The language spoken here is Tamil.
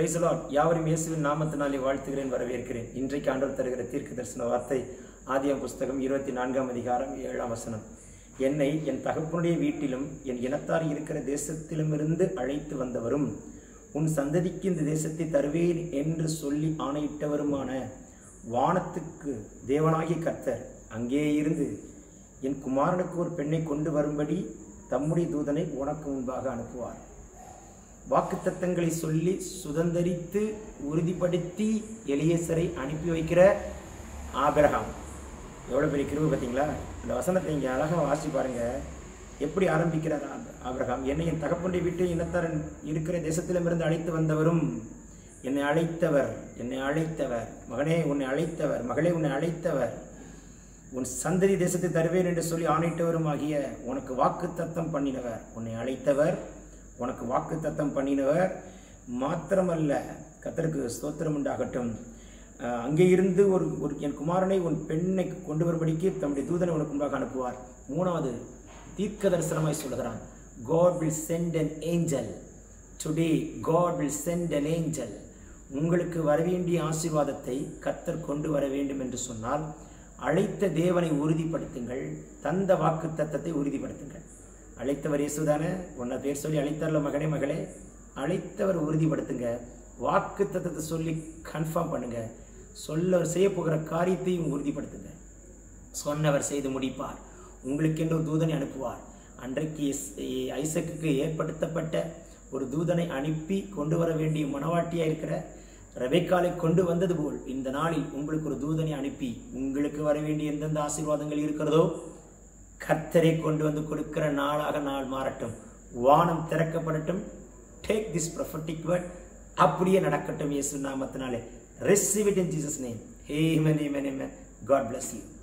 பிரைஸ் லார்ட் யாவரும் இயேசுவின் நாமத்தினாலே வாழ்த்துகிறேன் வரவேற்கிறேன் இன்றைக்கு ஆண்டவர் தருகிற தீர்க்க தரிசன வார்த்தை ஆதியம் புஸ்தகம் இருபத்தி நான்காம் அதிகாரம் ஏழாம் வசனம் என்னை என் தகப்பனுடைய வீட்டிலும் என் இனத்தார் இருக்கிற தேசத்திலுமிருந்து அழைத்து வந்தவரும் உன் சந்ததிக்கு இந்த தேசத்தை தருவேன் என்று சொல்லி ஆணையிட்டவருமான வானத்துக்கு தேவனாகிய கர்த்தர் அங்கே இருந்து என் குமாரனுக்கு ஒரு பெண்ணை கொண்டு வரும்படி தம்முடைய தூதனை உனக்கு முன்பாக அனுப்புவார் வாக்குத்தத்தங்களை சொல்லி சுதந்தரித்து உறுதிப்படுத்தி எலியேசரை அனுப்பி வைக்கிற ஆபிரகாம் எவ்வளோ பெரிய கிருபை பார்த்தீங்களா இந்த வசனத்தை இங்கே அழகாக வாசி பாருங்க எப்படி ஆரம்பிக்கிறார் ஆப- ஆபிரகாம் என்னை என் தகப்பனுடைய வீட்டு இனத்தாரன் இருக்கிற தேசத்திலுமிருந்து அழைத்து வந்தவரும் என்னை அழைத்தவர் என்னை அழைத்தவர் மகனே உன்னை அழைத்தவர் மகளே உன்னை அழைத்தவர் உன் சந்ததி தேசத்தை தருவேன் என்று சொல்லி ஆணையிட்டவரும் ஆகிய உனக்கு வாக்கு தத்தம் பண்ணினவர் உன்னை அழைத்தவர் உனக்கு வாக்கு தத்தம் பண்ணினவர் மாத்திரமல்ல கத்தருக்கு ஸ்தோத்திரம் உண்டாகட்டும் அஹ், அங்கே இருந்து ஒரு ஒரு என் குமாரனை உன் பெண்ணை கொண்டு வரும்படிக்கு தம்முடைய தூதனை உனக்கு முன்பாக அனுப்புவார் மூணாவது தீர்க்க தரிசனமாய் சொல்கிறான் God will send an angel today God will send an angel உங்களுக்கு வரவேண்டிய ஆசீர்வாதத்தை கர்த்தர் கொண்டு வர வேண்டும் என்று சொன்னால் அழைத்த தேவனை உறுதிப்படுத்துங்கள் தந்த வாக்கு தத்தத்தை உறுதிப்படுத்துங்கள் அழைத்தவர் இயேசுதானே உன்னை பேர் சொல்லி அழைத்தார்ல மகனே மகளே அழைத்தவர் உறுதிப்படுத்துங்க வாக்கு தத்தத்தை சொல்லி கன்ஃபார்ம் பண்ணுங்க சொல்ல செய்ய போகிற காரியத்தையும் உறுதிப்படுத்துங்க சொன்னவர் செய்து முடிப்பார் உங்களுக்கென்று ஒரு தூதனை அனுப்புவார் அன்றைக்கு இஸ்- ஐசக்குக்கு ஏற்படுத்தப்பட்ட ஒரு தூதனை அனுப்பி கொண்டு வர வேண்டிய மனவாட்டியா இருக்கிற ரெபெக்காலை கொண்டு வந்தது போல் இந்த நாளில் உங்களுக்கு ஒரு தூதனை அனுப்பி உங்களுக்கு வர வேண்டிய எந்தெந்த ஆசீர்வாதங்கள் இருக்கிறதோ கர்த்தரை கொண்டு வந்து கொடுக்கிற நாளாக நாள் மாறட்டும் வானம் திறக்கப்படட்டும் டேக் திஸ் prophetic word அப்படியே நடக்கட்டும் இயேசு நாமத்தினாலே receive it in jesus name amen amen amen god bless you